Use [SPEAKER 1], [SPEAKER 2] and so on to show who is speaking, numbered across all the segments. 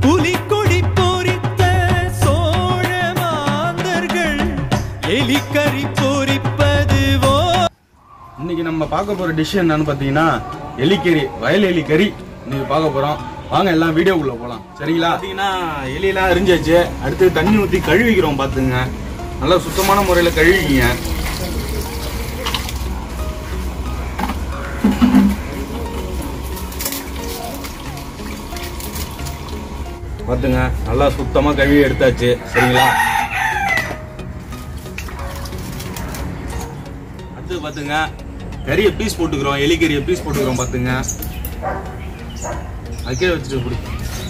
[SPEAKER 1] புலிக்கொடி பொறித்த சோழ மாந்தர்கள் எலிக்கறி பொறிப்பதுவோ
[SPEAKER 2] இன்னைக்கு நம்ம பார்க்க போற டிஷ் என்னன்னு பார்த்தீங்கன்னா எலிக்கறி வயல் எலி கறி இன்னைக்கு பார்க்க போறோம் வாங்க எல்லாம் வீடியோக்குள்ள போலாம் சரிங்களா பார்த்தீங்கன்னா எலியெல்லாம் அரிஞ்சாச்சு அடுத்து தண்ணி ஊற்றி கழுவிக்கிறோம் பார்த்துங்க நல்லா சுத்தமான முறையில் கழுவிக்கிங்க பார்த்துங்க நல்லா சுத்தமாக கழுவி எடுத்தாச்சு சரிங்களா அடுத்து பார்த்துங்க கறியை பீஸ் போட்டுக்கிறோம் எலி கறியை பீஸ் போட்டுக்கிறோம் பார்த்துங்க அதுக்கே வச்சுட்டு பிடி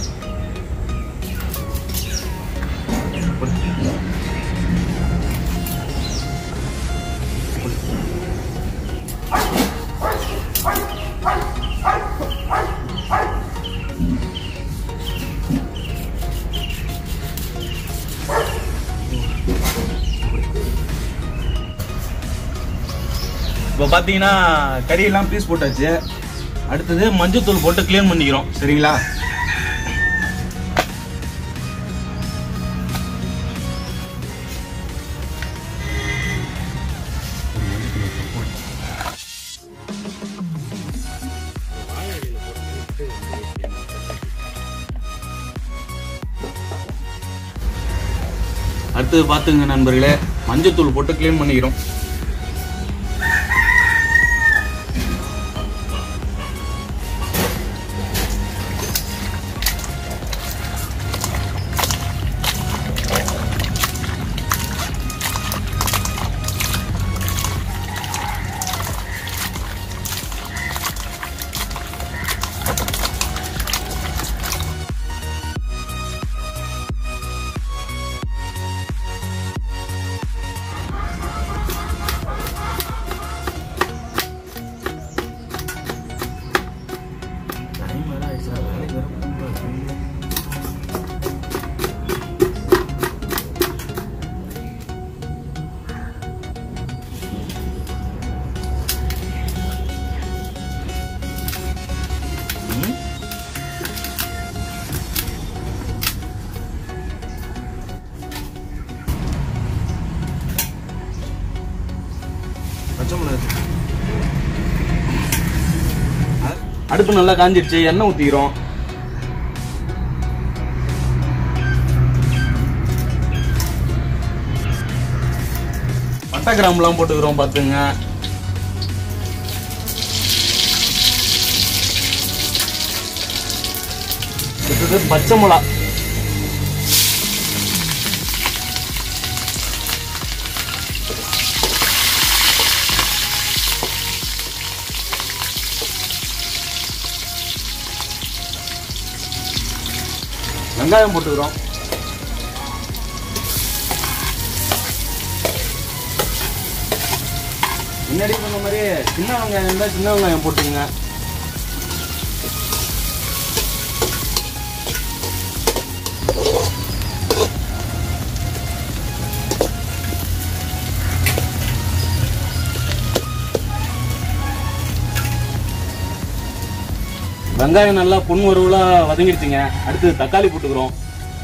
[SPEAKER 2] இப்போ பார்த்தீங்கன்னா கறியெல்லாம் பீஸ் போட்டாச்சு அடுத்தது மஞ்சத்தூள் போட்டு க்ளீன் பண்ணிக்கிறோம் சரிங்களா அடுத்தது பார்த்துங்க நண்பர்களே மஞ்சத்தூள் போட்டு க்ளீன் பண்ணிக்கிறோம் ம்? பச்சை மிளகாய். அ- அடுப்பு நல்லா காஞ்சிடுச்சு எண்ணெய் ஊத்திக்கிறோம் பட்டை கிராம்புலாம் போட்டுக்கிறோம் பார்த்துங்க அடுத்தது பச்சை மிளகா வெங்காயம் போட்டுக்கிறோம் முன்னாடி சொன்ன மாதிரி சின்ன வெங்காயம் இருந்தால் சின்ன வெங்காயம் போட்டுங்க வெங்காயம் நல்லா பொன் வறுவலா வதங்கிடுச்சுங்க அடுத்து தக்காளி போட்டுக்கிறோம்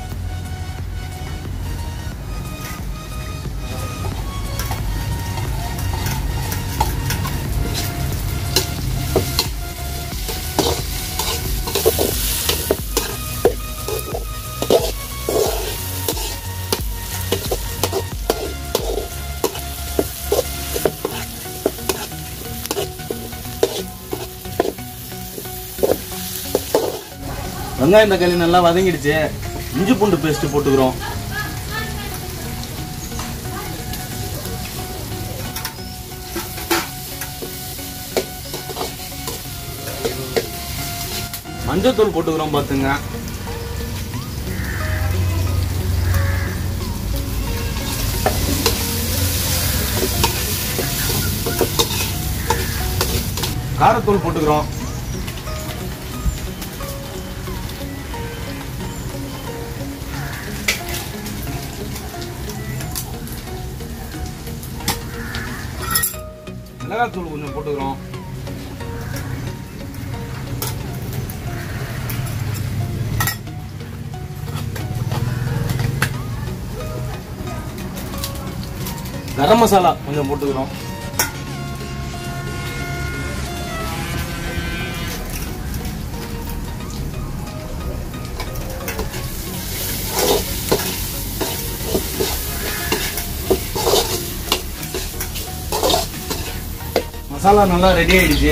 [SPEAKER 2] வெங்காயம் தக்காளி நல்லா வதங்கிடுச்சு இஞ்சி பூண்டு பேஸ்ட் போட்டுக்கிறோம் மஞ்சத்தூள் போட்டுக்கிறோம் பார்த்துங்க காரத்தூள் போட்டுக்கிறோம் மிளகாத்தூள் கொஞ்சம் போட்டுக்கிறோம் கரம் மசாலா கொஞ்சம் போட்டுக்கிறோம் மசாலா நல்லா ரெடி ஆயிடுச்சு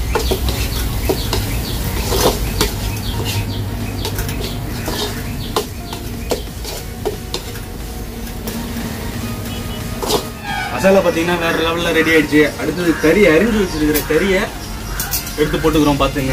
[SPEAKER 2] மசாலா பார்த்தீங்கன்னா வேற லெவலில் ரெடி ஆயிடுச்சு அடுத்தது கறி அரிஞ்சு வச்சிருக்கிற கறியை எடுத்து போட்டுக்கிறோம் பார்த்துங்க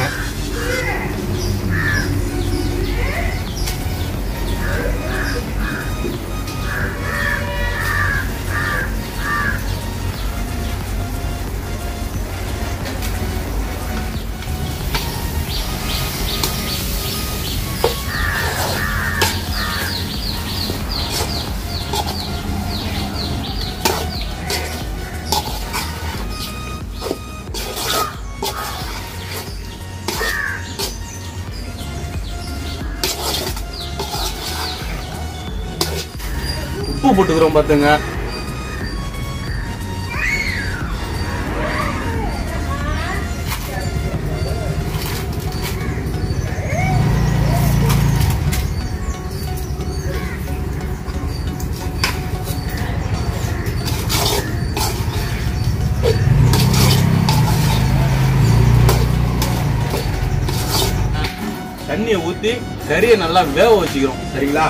[SPEAKER 2] உப்பு போட்டுக்கிறோம் பார்த்துங்க தண்ணியை ஊத்தி கறியை நல்லா வேக வச்சுக்கிறோம் சரிங்களா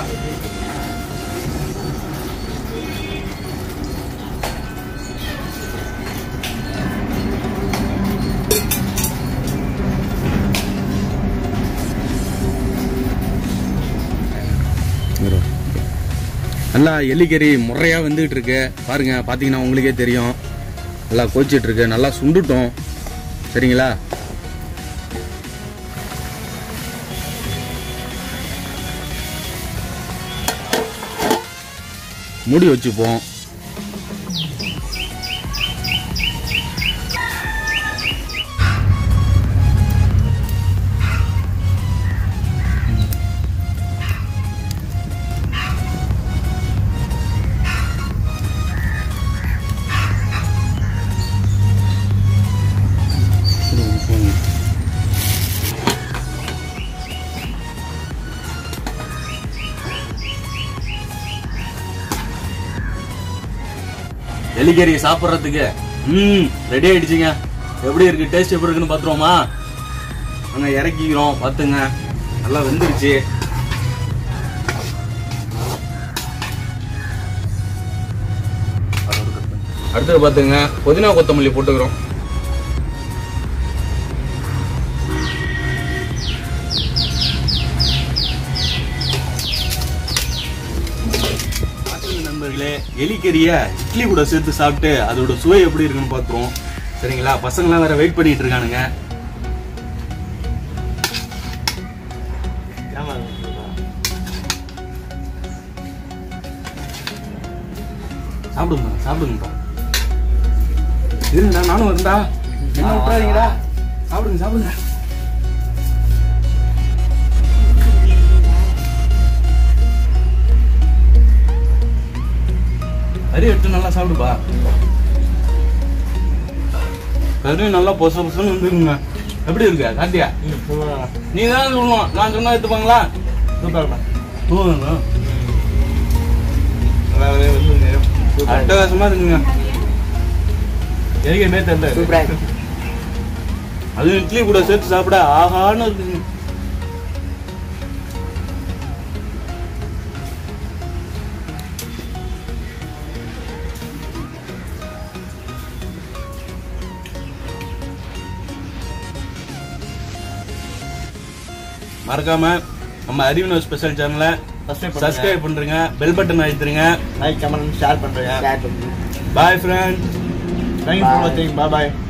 [SPEAKER 2] நல்லா எலிக்கறி முறையா வந்துகிட்டு இருக்கு பாருங்க பாத்தீங்கன்னா உங்களுக்கே தெரியும் நல்லா கொதிச்சிட்டு இருக்கு நல்லா சுண்டுட்டோம் சரிங்களா மூடி வச்சுப்போம் எலிக்கறி சாப்பிட்றதுக்கு ம் ரெடி ஆயிடுச்சுங்க எப்படி இருக்கு டேஸ்ட் எப்படி இருக்குன்னு பார்த்துருவோமா அங்க இறக்கிக்கிறோம் பார்த்துங்க நல்லா வெந்துருச்சு அடுத்தது பார்த்துங்க புதினா கொத்தமல்லி போட்டுக்கிறோம் பார்த்துங்க நண்பர்களே எலிக்கறிய இட்லி கூட சேர்த்து சாப்பிட்டு அதோட சுவை எப்படி இருக்குன்னு பார்த்துருவோம் சரிங்களா பசங்களாம் வேற வெயிட் பண்ணிட்டு இருக்கானுங்க சாப்பிடுங்க சாப்பிடுங்கப்பா இருங்கடா நானும் வரண்டா என்ன விட்டுறாதீங்கடா சாப்பிடுங்க சாப்பிடுங்க கறி எடுத்து நல்லா சாப்பிடுப்பா கறி நல்லா பொச பொசன்னு வந்துருங்க எப்படி இருக்க காட்டியா நீ தான் சொல்லணும் நான் சொன்னா எடுத்துப்பாங்களா தூங்குங்க அட்டகாசமா இருக்குங்க எரிக்கமே தெரியல அது இட்லி கூட சேர்த்து சாப்பிட ஆகான்னு இருக்குங்க மறக்காம நம்ம அறிவினோ ஸ்பெஷல் சேனலை சப்ஸ்கிரைப் பண்றீங்க பெல் பட்டன் அழுத்துருங்க
[SPEAKER 3] லைக் கமெண்ட் ஷேர் பண்றேன்
[SPEAKER 2] பாய் ஃப்ரெண்ட்
[SPEAKER 3] தேங்க்யூ ஃபார் வாட்சிங் பாய் பாய்